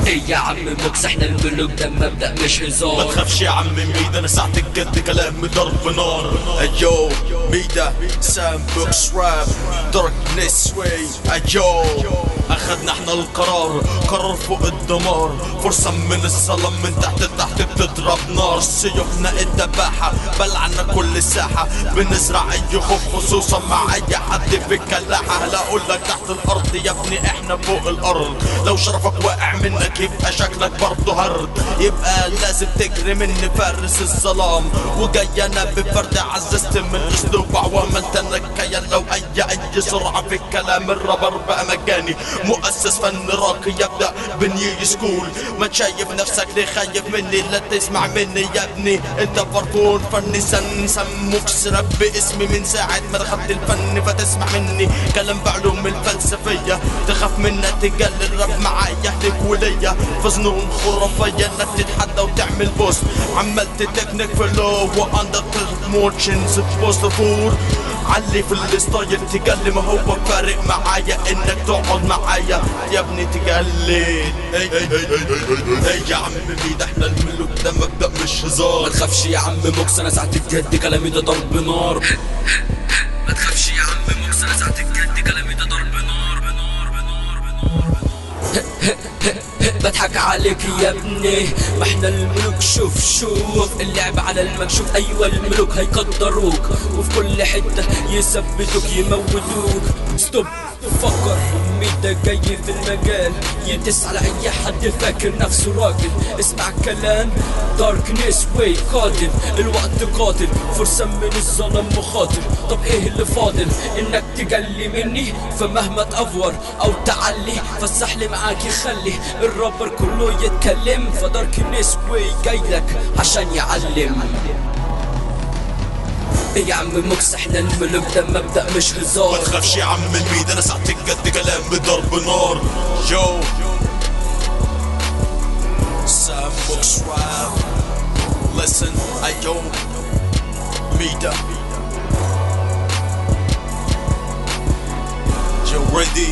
ايه يا عم بوكس احنا الملوك ده مبدأ مش ما هزار تخافش يا عم ميدا انا ساعة الجد كلامي ضرب نار ايو ميدا سام بوكس راب داركنس واي ايو اخدنا احنا القرار قرار فوق الدمار فرصة من الظلام من تحت لتحت بتضرب نار سيوفنا الدباحة بلعنا كل ساحة بنزرع اي خوف خصوصا مع اي حد في الكلاحة لا اقول لك تحت الارض يا ابني احنا فوق الارض لو شرفك واقع منك يبقى شكلك برضه هرد يبقى لازم تجري مني فارس الظلام وجاي انا بفرد عززت من اسلوب وعملت انا كيان لو اي اي سرعه في الكلام الرابر بقى مجاني مؤسس فن راقي يبدا بنيي سكول ما شايف نفسك ليه خايف مني لا تسمع مني يا ابني انت فرفور فني سن سموك سرب باسمي من ساعه ما دخلت الفن فتسمع مني كلام بعلوم الفلسفيه تخاف منها تقل الراب معايا لك وليا في ظنون خرافيه انك تتحدى وتعمل بوست عملت تكنيك في اللو واندر موشنز بوست فور علي في الستايل تقلي ما هو فارق معايا انك تقعد معايا يا ابني تقلد اي اي اي اي اي اي يا عم ميد احنا الملوك ده مبدأ مش ما هزار تخافش يا عم بوكس انا ساعة الجد كلامي ده ضرب نار ما تخافش يا عم بوكس انا ساعة الجد كلامي ده ضرب نار بنار بنار بنار بضحك عليك يا ابني ما احنا الملوك شوف شوف اللعب على المكشوف ايوه الملوك هيقدروك وفي كل حتة يثبتوك يموتوك ستوب فكر مين ده جاي في المجال يدس على اي حد فاكر نفسه راجل اسمع كلام داركنس واي قادم الوقت قاتل فرصة من الظلم مخاطر طب ايه اللي فاضل انك تجلي مني فمهما تأفور او تعلي فالسحل معاك يخلي الرابر كله يتكلم فداركنس واي جايلك عشان يعلم إيه يا عم موكس احنا الملوك ده مبدأ مش ما هزار تخافش يا عم الميد انا ساعة الجد كلامي ضرب نار يو سام بوكس راب listen ايو ميدا You ready?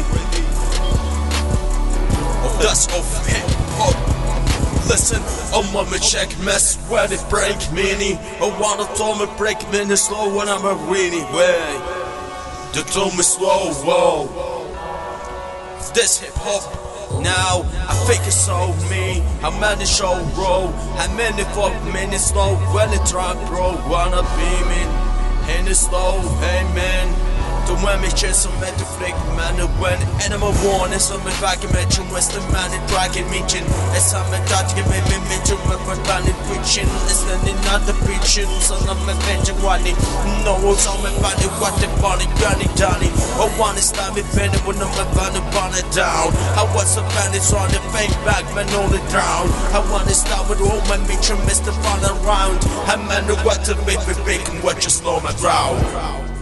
Oh, that's of hip hop. Listen, I'm on my check mess when it break mini. I wanna tell me break mini slow when I'm a weenie way. You told me slow, whoa. This hip hop now, I think it's so me. How many show roll? How many fuck many slow when it drop, bro? Wanna be me? And it's slow, hey man. Då är mig känns som ett fläck man och when animal one är som ett vacker match och western man är dragon mission är samma touch give me me me to my first band in preaching listening not the preaching son of a bitch and one no one's on my body what the body gunny Johnny oh one is time it bending when I'm a body burn it down I was a bandit on the fake back man on the ground I want to start with all my mission Mr. Fall around I man what to make me big and what you slow my ground